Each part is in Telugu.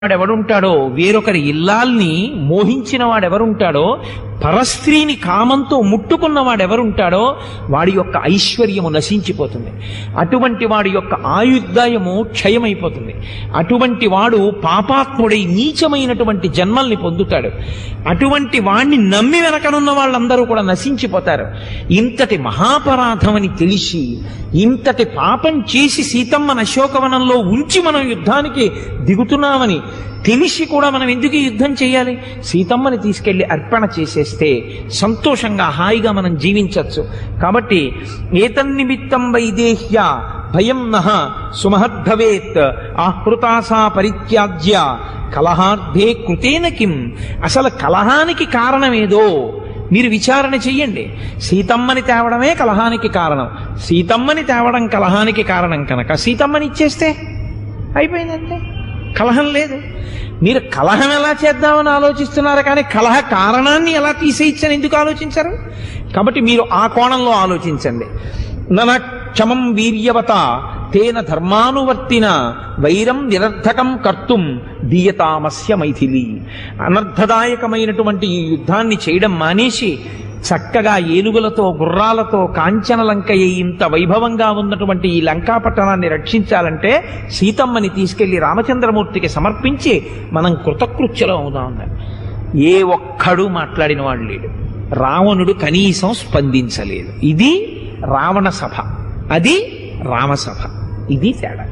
వాడెవడుంటాడో వేరొకరి ఇల్లాల్ని మోహించిన వాడెవరుంటాడో పరస్త్రీని కామంతో ముట్టుకున్న వాడెవరుంటాడో వాడి యొక్క ఐశ్వర్యము నశించిపోతుంది అటువంటి వాడి యొక్క ఆయుర్దాయము క్షయమైపోతుంది అటువంటి వాడు పాపాత్ముడై నీచమైనటువంటి జన్మల్ని పొందుతాడు అటువంటి వాణ్ణి నమ్మి వెనకనున్న వాళ్ళందరూ కూడా నశించిపోతారు ఇంతటి మహాపరాధమని తెలిసి ఇంతటి పాపం చేసి సీతమ్మను అశోకవనంలో ఉంచి మనం యుద్ధానికి దిగుతున్నామని తెలిసి కూడా మనం ఎందుకు ఈ యుద్ధం చేయాలి సీతమ్మని తీసుకెళ్లి అర్పణ చేసేస్తే సంతోషంగా హాయిగా మనం జీవించవచ్చు కాబట్టి ఏతన్నిమిత్తం వైదేహ్య భయం నహ సుమహద్భవేత్ ఆహృతాసా పరిత్యాజ్య కలహార్థే కృతేన కిం అసలు కలహానికి కారణమేదో మీరు విచారణ చెయ్యండి సీతమ్మని తేవడమే కలహానికి కారణం సీతమ్మని తేవడం కలహానికి కారణం కనుక సీతమ్మని ఇచ్చేస్తే అయిపోయిందంటే కలహం లేదు మీరు కలహం ఎలా చేద్దామని ఆలోచిస్తున్నారు కానీ కలహ కారణాన్ని ఎలా తీసేయచ్చని ఎందుకు ఆలోచించరు కాబట్టి మీరు ఆ కోణంలో ఆలోచించండి నన క్షమం వీర్యవత తేన ధర్మానువర్తిన వైరం నిరర్ధకం కర్తుం దీయతామస్య మైథిలి అనర్థదాయకమైనటువంటి ఈ యుద్ధాన్ని చేయడం మానేసి చక్కగా ఏనుగులతో గుర్రాలతో కాంచన లంక ఇంత వైభవంగా ఉన్నటువంటి ఈ లంకా పట్టణాన్ని రక్షించాలంటే సీతమ్మని తీసుకెళ్లి రామచంద్రమూర్తికి సమర్పించి మనం కృతకృత్యలో అవుదాం అన్నారు ఏ ఒక్కడు మాట్లాడిన వాడు లేడు రావణుడు కనీసం స్పందించలేదు ఇది రావణ సభ అది రామసభ ఇది తేడా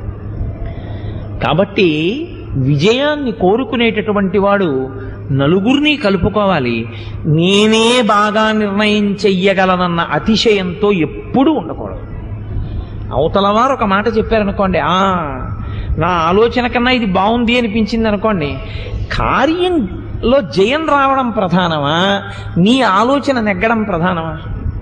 కాబట్టి విజయాన్ని కోరుకునేటటువంటి వాడు నలుగురిని కలుపుకోవాలి నేనే బాగా నిర్ణయం చెయ్యగలనన్న అతిశయంతో ఎప్పుడూ ఉండకూడదు అవతల వారు ఒక మాట చెప్పారనుకోండి ఆ నా ఆలోచన కన్నా ఇది బాగుంది అనిపించింది అనుకోండి కార్యంలో జయం రావడం ప్రధానమా నీ ఆలోచన నెగ్గడం ప్రధానమా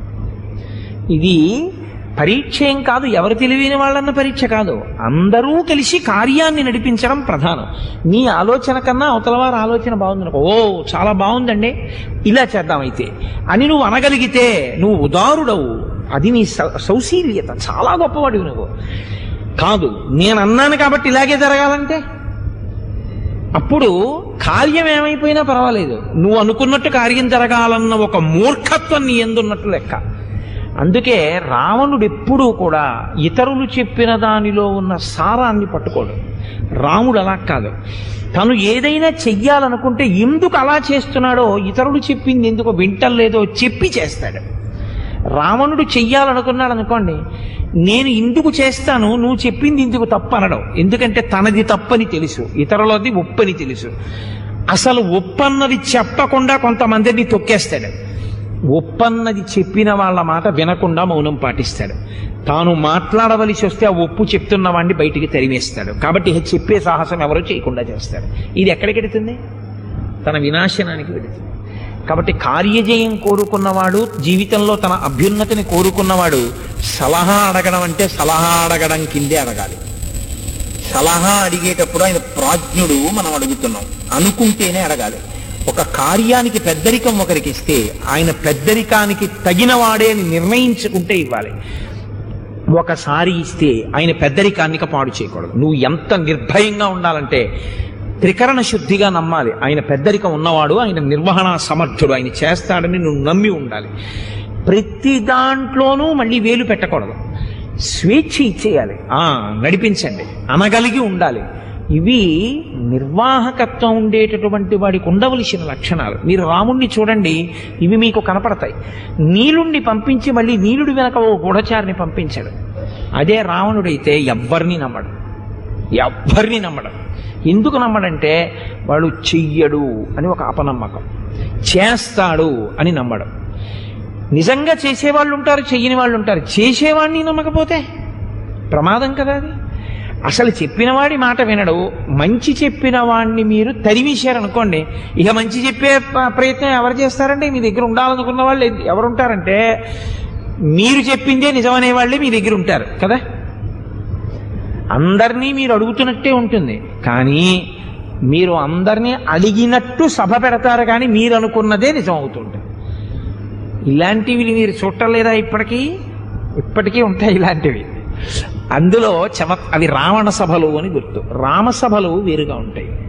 ఇది పరీక్ష ఏం కాదు ఎవరు తెలివైన వాళ్ళన్న పరీక్ష కాదు అందరూ కలిసి కార్యాన్ని నడిపించడం ప్రధానం నీ ఆలోచన కన్నా అవతల వారి ఆలోచన బాగుందనుకో ఓ చాలా బాగుందండి ఇలా చేద్దాం అయితే అని నువ్వు అనగలిగితే నువ్వు ఉదారుడవు అది నీ సౌ- సౌశీల్యత చాలా గొప్పవాడివి నువ్వు కాదు నేను అన్నాను కాబట్టి ఇలాగే జరగాలంటే అప్పుడు కార్యం ఏమైపోయినా పర్వాలేదు నువ్వు అనుకున్నట్టు కార్యం జరగాలన్న ఒక మూర్ఖత్వం నీ ఎందున్నట్టు లెక్క అందుకే రావణుడు ఎప్పుడూ కూడా ఇతరులు చెప్పిన దానిలో ఉన్న సారాన్ని పట్టుకోడు రాముడు అలా కాదు తను ఏదైనా చెయ్యాలనుకుంటే ఎందుకు అలా చేస్తున్నాడో ఇతరులు చెప్పింది ఎందుకు వింటలేదో చెప్పి చేస్తాడు రావణుడు చెయ్యాలనుకున్నాడు అనుకోండి నేను ఇందుకు చేస్తాను నువ్వు చెప్పింది ఇందుకు తప్పు అనడం ఎందుకంటే తనది తప్పని తెలుసు ఇతరులది ఒప్పని తెలుసు అసలు ఒప్పన్నది చెప్పకుండా కొంతమందిని తొక్కేస్తాడు ఒప్పన్నది చెప్పిన వాళ్ళ మాట వినకుండా మౌనం పాటిస్తాడు తాను మాట్లాడవలసి వస్తే ఆ ఒప్పు చెప్తున్న వాడిని బయటికి తరిమేస్తాడు కాబట్టి ఇక చెప్పే సాహసం ఎవరో చేయకుండా చేస్తాడు ఇది ఎక్కడికి వెడుతుంది తన వినాశనానికి వెడుతుంది కాబట్టి కార్యజయం కోరుకున్నవాడు జీవితంలో తన అభ్యున్నతిని కోరుకున్నవాడు సలహా అడగడం అంటే సలహా అడగడం కిందే అడగాలి సలహా అడిగేటప్పుడు ఆయన ప్రాజ్ఞుడు మనం అడుగుతున్నాం అనుకుంటేనే అడగాలి ఒక కార్యానికి పెద్దరికం ఒకరికి ఇస్తే ఆయన పెద్దరికానికి తగిన వాడే అని నిర్ణయించుకుంటే ఇవ్వాలి ఒకసారి ఇస్తే ఆయన పెద్దరికాన్నిక పాడు చేయకూడదు నువ్వు ఎంత నిర్భయంగా ఉండాలంటే త్రికరణ శుద్ధిగా నమ్మాలి ఆయన పెద్దరికం ఉన్నవాడు ఆయన నిర్వహణ సమర్థుడు ఆయన చేస్తాడని నువ్వు నమ్మి ఉండాలి ప్రతి దాంట్లోనూ మళ్ళీ వేలు పెట్టకూడదు స్వేచ్ఛ ఇచ్చేయాలి ఆ నడిపించండి అనగలిగి ఉండాలి ఇవి నిర్వాహకత్వం ఉండేటటువంటి వాడికి ఉండవలసిన లక్షణాలు మీరు రాముణ్ణి చూడండి ఇవి మీకు కనపడతాయి నీలుణ్ణి పంపించి మళ్ళీ నీలుడి వెనక ఓ గూఢచారిని పంపించాడు అదే రావణుడైతే ఎవ్వరిని నమ్మడు ఎవ్వరిని నమ్మడం ఎందుకు నమ్మడంటే వాడు చెయ్యడు అని ఒక అపనమ్మకం చేస్తాడు అని నమ్మడం నిజంగా చేసేవాళ్ళు ఉంటారు చెయ్యని వాళ్ళు ఉంటారు చేసేవాడిని నమ్మకపోతే ప్రమాదం కదా అది అసలు చెప్పిన వాడి మాట వినడు మంచి చెప్పిన వాడిని మీరు తరిమేశారనుకోండి ఇక మంచి చెప్పే ప- ప్రయత్నం ఎవరు చేస్తారంటే మీ దగ్గర ఉండాలనుకున్న వాళ్ళు ఎవరు ఉంటారంటే మీరు చెప్పిందే నిజమనే వాళ్ళే మీ దగ్గర ఉంటారు కదా అందరినీ మీరు అడుగుతున్నట్టే ఉంటుంది కానీ మీరు అందరినీ అడిగినట్టు సభ పెడతారు కానీ మీరు అనుకున్నదే నిజం అవుతుంటుంది ఇలాంటివి మీరు చూడలేదా ఇప్పటికీ ఇప్పటికీ ఉంటాయి ఇలాంటివి అందులో చమ అవి రావణ సభలు అని గుర్తు రామసభలు వేరుగా ఉంటాయి